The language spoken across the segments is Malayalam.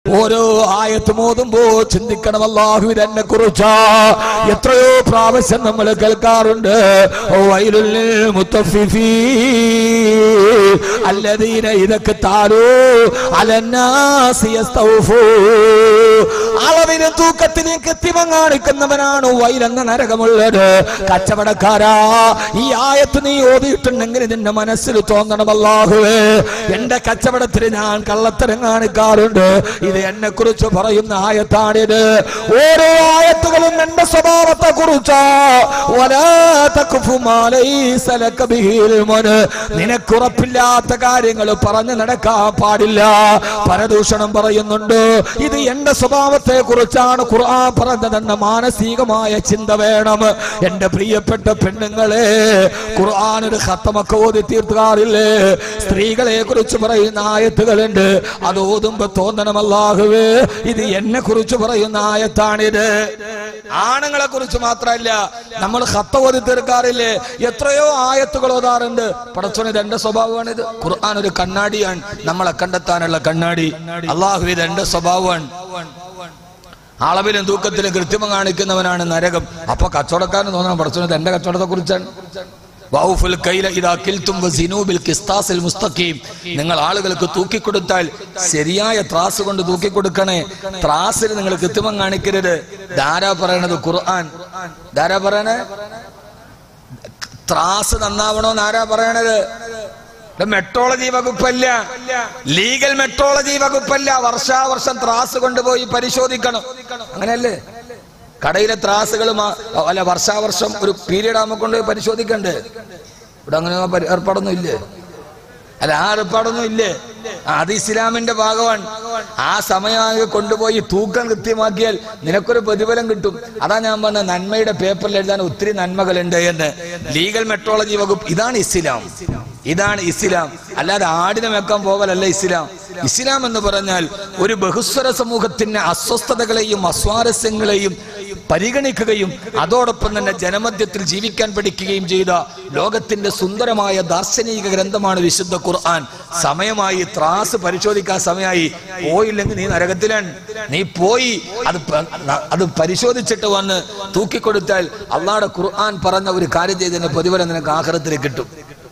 ഓരോ ആയത്ത് മോതുമ്പോ ചിന്തിക്കണം അല്ലാഹു ഇതെന്നെ കുറിച്ചാ എത്രയോ പ്രാവശ്യം നമ്മൾ കേൾക്കാറുണ്ട് വൈലുൽ മുത്തഫിഫീ الذين إذا اكتالوا على الناس يستوفون അളവിന് തൂക്കത്തിന് കൃത്രിമം കാണിക്കുന്നവനാണ് വൈലെന്ന നരകമുള്ളത് കച്ചവടക്കാരാ ഈ ആയത്ത് നീ ഓതിയിട്ടുണ്ടെങ്കിൽ നിന്റെ മനസ്സിൽ തോന്നണം അല്ലാഹുവേ എന്റെ കച്ചവടത്തിന് ഞാൻ കള്ളത്തരം കാണിക്കാറുണ്ട് ഇത് എന്നെ കുറിച്ച് പറയുന്ന ആയത്താണിത് ഓരോ ആയത്തുകളും എന്റെ സ്വഭാവത്തെ കുറിച്ചാ നിനക്കുറപ്പില്ലാത്ത കാര്യങ്ങൾ പറഞ്ഞു നടക്കാൻ പാടില്ല പരദൂഷണം പറയുന്നുണ്ട് ഇത് എന്റെ സ്വഭാവത്തെ കുറിച്ചാണ് ഖുർആൻ പറഞ്ഞതെന്ന മാനസികമായ ചിന്ത വേണം എന്റെ പ്രിയപ്പെട്ട പെണ്ണുങ്ങളെ ഖുർആൻ ഒരു ഖത്തമൊക്കെ ഓതി തീർക്കാറില്ലേ സ്ത്രീകളെ കുറിച്ച് പറയുന്ന ആയത്തുകളുണ്ട് അത് ഓതുമ്പോ തോന്നണമല്ലാഹുവേ ഇത് എന്നെ കുറിച്ച് പറയുന്ന ആയത്താണിത് ആണുങ്ങളെ കുറിച്ച് മാത്രമല്ല നമ്മൾ ഖത്ത ഓതി തീർക്കാറില്ലേ എത്രയോ ആയത്തുകൾ ഓതാറുണ്ട് പടച്ചോന് ഇത് എന്റെ സ്വഭാവമാണിത് ഖുർആൻ ഒരു കണ്ണാടിയാണ് നമ്മളെ കണ്ടെത്താനുള്ള കണ്ണാടി അള്ളാഹു ഇത് എന്റെ സ്വഭാവമാണ് അളവിലും തൂക്കത്തിലും കൃത്രിമം കാണിക്കുന്നവനാണ് നരകം അപ്പൊ കച്ചവടക്കാരന് തോന്നണം പടച്ചോന് ഇത് എന്റെ കച്ചവടത്തെ കുറിച്ചാണ് വൗഫുൽ കൈല ഇദാ കിൽതും വസിനൂ ബിൽ ഖിസ്താസിൽ മുസ്തഖീം നിങ്ങൾ ആളുകൾക്ക് തൂക്കിക്കൊടുത്താൽ ശരിയായ ത്രാസ് കൊണ്ട് തൂക്കിക്കൊടുക്കണേ ത്രാസിൽ നിങ്ങൾ കൃത്രിമം കാണിക്കരുത് ധാരാ പറയണത് ഖുർആൻ ധാരാ പറയണേ ത്രാസ് നന്നാവണോന്ന് ആരാ പറയണത് ഇത് മെട്രോളജി വകുപ്പല്ല ലീഗൽ മെട്രോളജി വകുപ്പല്ല വർഷാവർഷം ത്രാസ് കൊണ്ടുപോയി പരിശോധിക്കണം അങ്ങനെയല്ലേ കടയിലെ ത്രാസുകൾ അല്ല വർഷാവർഷം ഒരു പീരീഡ് ആകുമ്പോൾ കൊണ്ടുപോയി പരിശോധിക്കണ്ടേ ഇവിടെ അങ്ങനെ പരി- ഏർപ്പാടൊന്നും ഇല്ലേ അല്ല ആ ഏർപ്പാടൊന്നും ഇല്ലേ ആ, അത് ഇസ്ലാമിന്റെ ഭാഗമാണ് ആ സമയം കൊണ്ടുപോയി തൂക്കം കൃത്യമാക്കിയാൽ നിനക്കൊരു പ്രതിഫലം കിട്ടും അതാ ഞാൻ പറഞ്ഞ നന്മയുടെ പേപ്പറിൽ എഴുതാൻ ഒത്തിരി നന്മകളുണ്ട് എന്ന് ലീഗൽ മെട്രോളജി വകുപ്പ് ഇതാണ് ഇസ്ലാം ഇതാണ് ഇസ്ലാം അല്ലാതെ ആടിനെ വെക്കാൻ പോകലല്ല ഇസ്ലാം ഇസ്ലാം എന്ന് പറഞ്ഞാൽ ഒരു ബഹുസ്വര സമൂഹത്തിന്റെ അസ്വസ്ഥതകളെയും അസ്വാരസ്യങ്ങളെയും പരിഗണിക്കുകയും അതോടൊപ്പം തന്നെ ജനമധ്യത്തിൽ ജീവിക്കാൻ പഠിക്കുകയും ചെയ്ത ലോകത്തിന്റെ സുന്ദരമായ ദാർശനിക ഗ്രന്ഥമാണ് വിശുദ്ധ ഖുർആൻ സമയമായി ത്രാസ് പരിശോധിക്കാൻ സമയമായി പോയില്ലെങ്കിൽ നീ നരകത്തിലാണ് നീ പോയി അത് പ- അത് പരിശോധിച്ചിട്ട് വന്ന് തൂക്കിക്കൊടുത്താൽ അള്ളാഹുടെ ഖുർആൻ പറഞ്ഞ ഒരു കാര്യം ചെയ്തതിന്റെ പ്രതിഫലം നിനക്ക് ആഖിറത്തിൽ കിട്ടും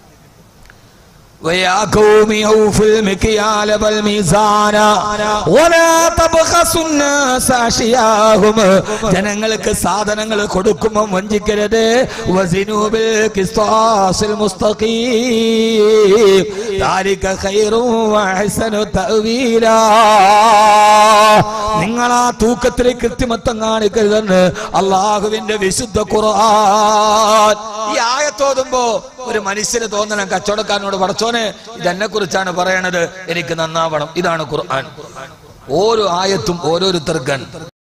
ويا قوم أوفوا المكيال والميزان ولا تبخسوا الناس أشياءهم ജനങ്ങൾക്ക് സാധനങ്ങൾ കൊടുക്കുമ്പോൾ വഞ്ചിക്കരുത് വസിനൂബിൽ ഖിസ്താസിൽ മുസ്തഖീം ذلك خير وأحسن تأويلا നിങ്ങൾ ആ തൂക്കത്തിൽ കൃത്രിമത്വം കാണിക്കരുതെന്ന് അള്ളാഹുവിന്റെ വിശുദ്ധ ഖുർആൻ ഈ ആയത്തോതുമ്പോ ഒരു മനുഷ്യന് തോന്നണം കച്ചവടക്കാരനോട് പടച്ചോനെ ഇതെന്നെ കുറിച്ചാണ് പറയണത് എനിക്ക് നന്നാവണം ഇതാണ് ഖുർആൻ ഓരോ ആയത്തും ഓരോരുത്തർക്കാണ്